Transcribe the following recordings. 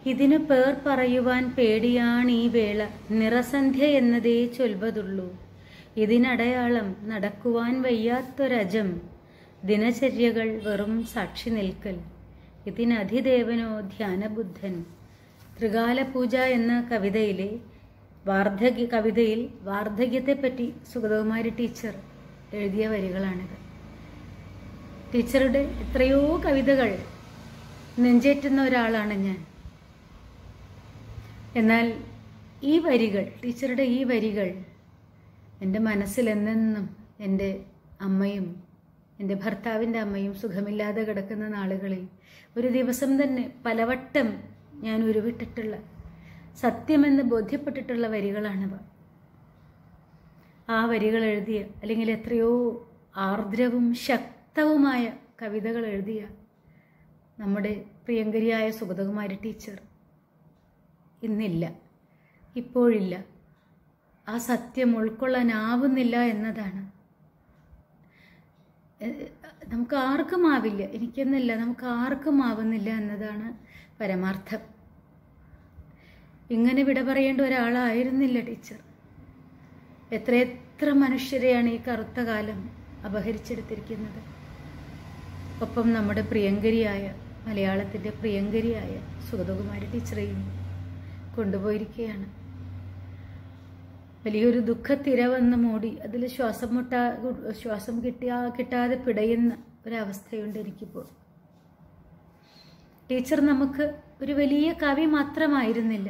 ഇതിനു പേർ പറയുവാൻ പേടിയാണീ വേള നിറസന്ധ്യ എന്നതേ ചൊൽവതുള്ളൂ ഇതിനടയാളം നടക്കുവാൻ വയ്യാത്തൊരജം ദിനചര്യകൾ വെറും സാക്ഷി നിൽക്കൽ ഇതിനധിദേവനോ ധ്യാനബുദ്ധൻ ത്രികാലപൂജ എന്ന കവിതയിലെ വാർദ്ധക്യ കവിതയിൽ വാർദ്ധക്യത്തെപ്പറ്റി സുഗതകുമാരി ടീച്ചർ എഴുതിയ വരികളാണിത് ടീച്ചറുടെ എത്രയോ കവിതകൾ നെഞ്ചേറ്റുന്ന ഒരാളാണ് ഞാൻ എന്നാൽ ഈ വരികൾ ടീച്ചറുടെ ഈ വരികൾ എൻ്റെ മനസ്സിൽ എന്നെന്നും എൻ്റെ അമ്മയും എൻ്റെ ഭർത്താവിൻ്റെ അമ്മയും സുഖമില്ലാതെ കിടക്കുന്ന നാളുകളിൽ ഒരു ദിവസം തന്നെ പലവട്ടം ഞാൻ ഉരുവിട്ടിട്ടുള്ള സത്യമെന്ന് ബോധ്യപ്പെട്ടിട്ടുള്ള വരികളാണിവ ആ വരികൾ എഴുതിയ അല്ലെങ്കിൽ എത്രയോ ആർദ്രവും ശക്തവുമായ കവിതകൾ എഴുതിയ നമ്മുടെ പ്രിയങ്കരിയായ സുഗതകുമാരി ടീച്ചർ ഇന്നില്ല ഇപ്പോഴില്ല ആ സത്യം ഉൾക്കൊള്ളാനാവുന്നില്ല എന്നതാണ് എ- നമുക്ക് ആർക്കും ആവില്ല എനിക്കെന്നല്ല നമുക്ക് ആർക്കും ആവുന്നില്ല എന്നതാണ് പരമാർത്ഥം ഇങ്ങനെ വിട പറയേണ്ട ഒരാളായിരുന്നില്ല ടീച്ചർ എത്രയെത്ര മനുഷ്യരെയാണ് ഈ കറുത്ത കാലം അപഹരിച്ചെടുത്തിരിക്കുന്നത് ഒപ്പം നമ്മുടെ പ്രിയങ്കരിയായ മലയാളത്തിൻ്റെ പ്രിയങ്കരിയായ സുഗതകുമാരി ടീച്ചറെയും കൊണ്ടുപോയിരിക്കുകയാണ് വലിയൊരു ദുഃഖത്തിര വന്ന് മൂടി അതിൽ ശ്വാസം മുട്ടാ ശ്വാസം കിട്ടിയാ കിട്ടാതെ പിടയുന്ന ഒരവസ്ഥയുണ്ട് എനിക്കിപ്പോൾ ടീച്ചർ നമുക്ക് ഒരു വലിയ കവി മാത്രമായിരുന്നില്ല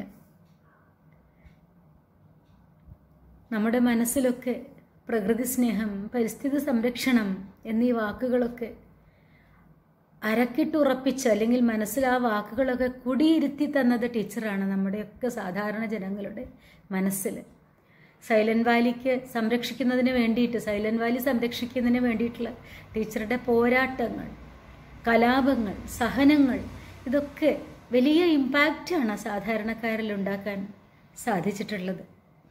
നമ്മുടെ മനസ്സിലൊക്കെ പ്രകൃതി സ്നേഹം പരിസ്ഥിതി സംരക്ഷണം എന്നീ വാക്കുകളൊക്കെ അരക്കിട്ടുറപ്പിച്ച് അല്ലെങ്കിൽ മനസ്സിൽ ആ വാക്കുകളൊക്കെ കുടിയിരുത്തി തന്നത് ടീച്ചറാണ് നമ്മുടെയൊക്കെ സാധാരണ ജനങ്ങളുടെ മനസ്സിൽ സൈലന്റ് വാലിക്ക് സംരക്ഷിക്കുന്നതിന് വേണ്ടിയിട്ട് സൈലന്റ് വാലി സംരക്ഷിക്കുന്നതിന് വേണ്ടിയിട്ടുള്ള ടീച്ചറുടെ പോരാട്ടങ്ങൾ കലാപങ്ങൾ സഹനങ്ങൾ ഇതൊക്കെ വലിയ ഇമ്പാക്റ്റാണ് സാധാരണക്കാരിൽ ഉണ്ടാക്കാൻ സാധിച്ചിട്ടുള്ളത്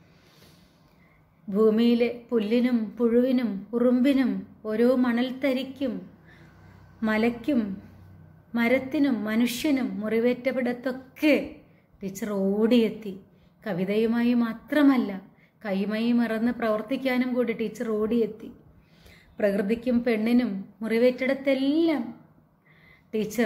ഭൂമിയിലെ പുല്ലിനും പുഴുവിനും ഉറുമ്പിനും ഓരോ മണൽത്തരിക്കും മലയ്ക്കും മരത്തിനും മനുഷ്യനും മുറിവേറ്റപ്പെടത്തൊക്കെ ടീച്ചർ ഓടിയെത്തി കവിതയുമായി മാത്രമല്ല കൈമൈ മറന്ന് പ്രവർത്തിക്കാനും കൂടി ടീച്ചർ ഓടിയെത്തി പ്രകൃതിക്കും പെണ്ണിനും മുറിവേറ്റിടത്തെല്ലാം ടീച്ചർ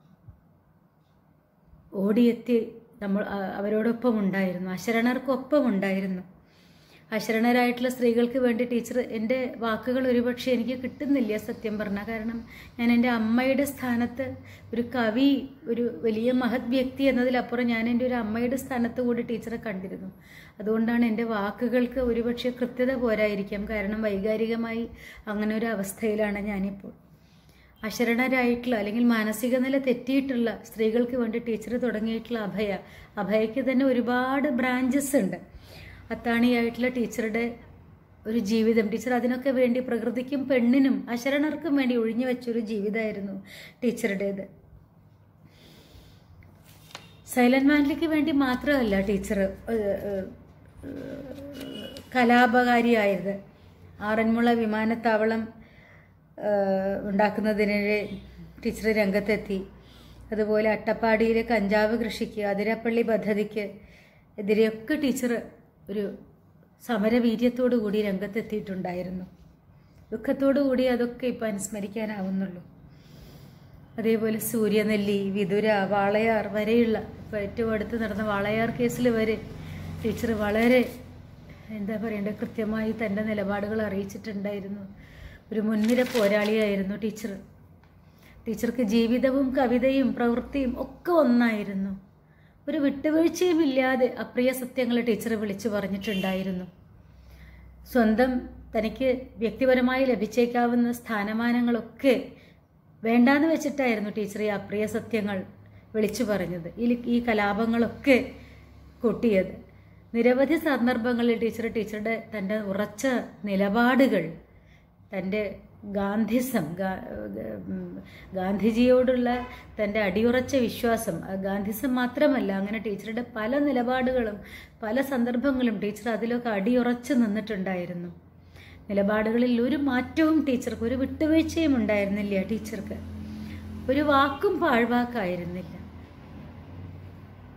ഓടിയെത്തി നമ്മൾ ആ- അവരോടൊപ്പം ഉണ്ടായിരുന്നു അശരണർക്കൊപ്പം ഉണ്ടായിരുന്നു അശരണരായിട്ടുള്ള സ്ത്രീകൾക്ക് വേണ്ടി ടീച്ചർ എൻ്റെ വാക്കുകൾ ഒരുപക്ഷെ എനിക്ക് കിട്ടുന്നില്ല സത്യം പറഞ്ഞാൽ കാരണം ഞാൻ എൻ്റെ അമ്മയുടെ സ്ഥാനത്ത് ഒരു കവി ഒരു വലിയ മഹത് വ്യക്തി എന്നതിലപ്പുറം ഞാൻ എൻ്റെ ഒരു അമ്മയുടെ സ്ഥാനത്ത് കൂടി ടീച്ചറെ കണ്ടിരുന്നു അതുകൊണ്ടാണ് എൻ്റെ വാക്കുകൾക്ക് ഒരുപക്ഷെ കൃത്യത പോരായിരിക്കാം കാരണം വൈകാരികമായി അങ്ങനെ ഒരു അവസ്ഥയിലാണ് ഞാനിപ്പോൾ അശരണരായിട്ടുള്ള അല്ലെങ്കിൽ മാനസിക നില തെറ്റിയിട്ടുള്ള സ്ത്രീകൾക്ക് വേണ്ടി ടീച്ചർ തുടങ്ങിയിട്ടുള്ള അഭയ അഭയയ്ക്ക് തന്നെ ഒരുപാട് ബ്രാഞ്ചസ് ഉണ്ട് അത്താണിയായിട്ടുള്ള ടീച്ചറുടെ ഒരു ജീവിതം ടീച്ചർ അതിനൊക്കെ വേണ്ടി പ്രകൃതിക്കും പെണ്ണിനും അശരണർക്കും വേണ്ടി ഒഴിഞ്ഞു വെച്ചൊരു ജീവിതമായിരുന്നു ടീച്ചറുടേത് സൈലന്റ് മാൻലിക്ക് വേണ്ടി മാത്രമല്ല ടീച്ചർ കലാപകാരിയായത് ആറന്മുള വിമാനത്താവളം ഏഹ്, ഉണ്ടാക്കുന്നതിനെതിരെ ടീച്ചർ രംഗത്തെത്തി അതുപോലെ അട്ടപ്പാടിയിലെ കഞ്ചാവ് കൃഷിക്ക് അതിരപ്പള്ളി പദ്ധതിക്ക് എതിരെയൊക്കെ ടീച്ചർ ഒരു സമരവീര്യത്തോടു കൂടി രംഗത്തെത്തിയിട്ടുണ്ടായിരുന്നു ദുഃഖത്തോടു കൂടി അതൊക്കെ ഇപ്പം അനുസ്മരിക്കാനാവുന്നുള്ളൂ അതേപോലെ സൂര്യനെല്ലി വിതുര വാളയാർ വരെയുള്ള ഇപ്പോൾ ഏറ്റവും അടുത്ത് നടന്ന വാളയാർ കേസിൽ വരെ ടീച്ചർ വളരെ എന്താ പറയണ്ടേ കൃത്യമായി തൻ്റെ നിലപാടുകൾ അറിയിച്ചിട്ടുണ്ടായിരുന്നു ഒരു മുൻനിര പോരാളിയായിരുന്നു ടീച്ചർ ടീച്ചർക്ക് ജീവിതവും കവിതയും പ്രവൃത്തിയും ഒക്കെ ഒന്നായിരുന്നു ഒരു വിട്ടുവീഴ്ചയും ഇല്ലാതെ അപ്രിയ സത്യങ്ങൾ ടീച്ചർ വിളിച്ചു പറഞ്ഞിട്ടുണ്ടായിരുന്നു സ്വന്തം തനിക്ക് വ്യക്തിപരമായി ലഭിച്ചേക്കാവുന്ന സ്ഥാനമാനങ്ങളൊക്കെ വേണ്ടാന്ന് വെച്ചിട്ടായിരുന്നു ടീച്ചർ ഈ അപ്രിയ സത്യങ്ങൾ വിളിച്ചു പറഞ്ഞത് ഈ ഈ കലാപങ്ങളൊക്കെ കൂട്ടിയത് നിരവധി സന്ദർഭങ്ങളിൽ ടീച്ചർ ടീച്ചറുടെ തൻ്റെ ഉറച്ച നിലപാടുകൾ തൻ്റെ ഗാന്ധിസം ഗാ- ഉം, ഗാന്ധിജിയോടുള്ള തൻ്റെ അടിയുറച്ച വിശ്വാസം ആ ഗാന്ധിസം മാത്രമല്ല അങ്ങനെ ടീച്ചറുടെ പല നിലപാടുകളും പല സന്ദർഭങ്ങളും ടീച്ചർ അതിലൊക്കെ അടിയുറച്ച് നിന്നിട്ടുണ്ടായിരുന്നു നിലപാടുകളിൽ ഒരു മാറ്റവും ടീച്ചർക്ക് ഒരു വിട്ടുവീഴ്ചയും ഉണ്ടായിരുന്നില്ല ടീച്ചർക്ക് ഒരു വാക്കും പാഴ്വാക്കായിരുന്നില്ല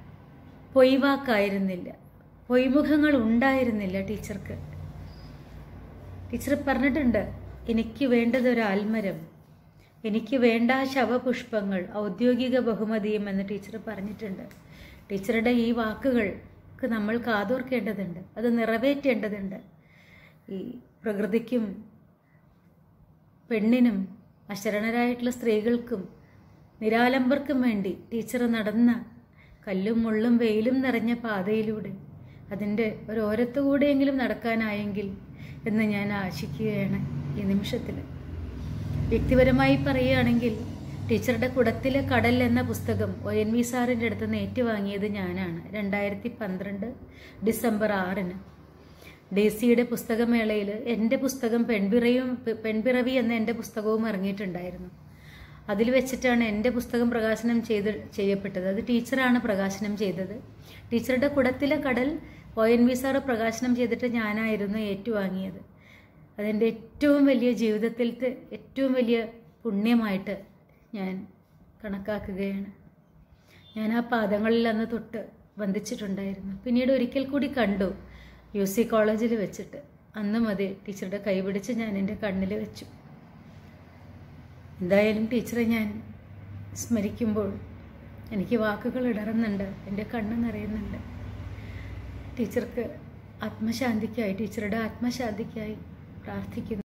പൊയ്വാക്കായിരുന്നില്ല പൊയ്മുഖങ്ങൾ ഉണ്ടായിരുന്നില്ല ടീച്ചർക്ക് ടീച്ചർ പറഞ്ഞിട്ടുണ്ട് എനിക്ക് വേണ്ടത് ഒരു ആൽമരം എനിക്ക് വേണ്ട ശവപുഷ്പങ്ങൾ ഔദ്യോഗിക ബഹുമതിയും എന്ന് ടീച്ചർ പറഞ്ഞിട്ടുണ്ട് ടീച്ചറുടെ ഈ വാക്കുകൾക്ക് നമ്മൾ കാതോർക്കേണ്ടതുണ്ട് അത് നിറവേറ്റേണ്ടതുണ്ട് ഈ പ്രകൃതിക്കും പെണ്ണിനും അശരണരായിട്ടുള്ള സ്ത്രീകൾക്കും നിരാലംബർക്കും വേണ്ടി ടീച്ചർ നടന്ന കല്ലും മുള്ളും വെയിലും നിറഞ്ഞ പാതയിലൂടെ അതിൻ്റെ ഒരോരത്തു കൂടെയെങ്കിലും നടക്കാനായെങ്കിൽ എന്ന് ഞാൻ ആശിക്കുകയാണ് ഈ നിമിഷത്തിൽ വ്യക്തിപരമായി പറയുകയാണെങ്കിൽ ടീച്ചറുടെ കുടത്തിലെ കടൽ എന്ന പുസ്തകം ഒ എൻ വി സാറിൻ്റെ അടുത്ത് നിന്ന് ഏറ്റുവാങ്ങിയത് ഞാനാണ് രണ്ടായിരത്തി പന്ത്രണ്ട് ഡിസംബർ ആറിന് ഡേസിയുടെ പുസ്തകമേളയിൽ എൻ്റെ പുസ്തകം പെൺപിറയും പെൺപിറവി എന്ന എൻ്റെ പുസ്തകവും ഇറങ്ങിയിട്ടുണ്ടായിരുന്നു അതിൽ വെച്ചിട്ടാണ് എൻ്റെ പുസ്തകം പ്രകാശനം ചെയ്ത് ചെയ്യപ്പെട്ടത് അത് ടീച്ചറാണ് പ്രകാശനം ചെയ്തത് ടീച്ചറുടെ കുടത്തിലെ കടൽ ഒ എൻ വി സാറ് പ്രകാശനം ചെയ്തിട്ട് ഞാനായിരുന്നു ഏറ്റുവാങ്ങിയത് അതെൻ്റെ ഏറ്റവും വലിയ ജീവിതത്തിലത്തെ ഏറ്റവും വലിയ പുണ്യമായിട്ട് ഞാൻ കണക്കാക്കുകയാണ് ഞാൻ ആ പാദങ്ങളിൽ അന്ന് തൊട്ട് വന്ദിച്ചിട്ടുണ്ടായിരുന്നു പിന്നീട് ഒരിക്കൽ കൂടി കണ്ടു യു സി കോളേജിൽ വെച്ചിട്ട് അന്ന് മതി ടീച്ചറുടെ കൈ പിടിച്ച് ഞാൻ എൻ്റെ കണ്ണിൽ വെച്ചു എന്തായാലും ടീച്ചറെ ഞാൻ സ്മരിക്കുമ്പോൾ എനിക്ക് വാക്കുകൾ ഇടറുന്നുണ്ട് എൻ്റെ കണ്ണ് നിറയുന്നുണ്ട് ടീച്ചർക്ക് ആത്മശാന്തിക്കായി ടീച്ചറുടെ ആത്മശാന്തിക്കായി പ്രാർത്ഥിക്കുന്നു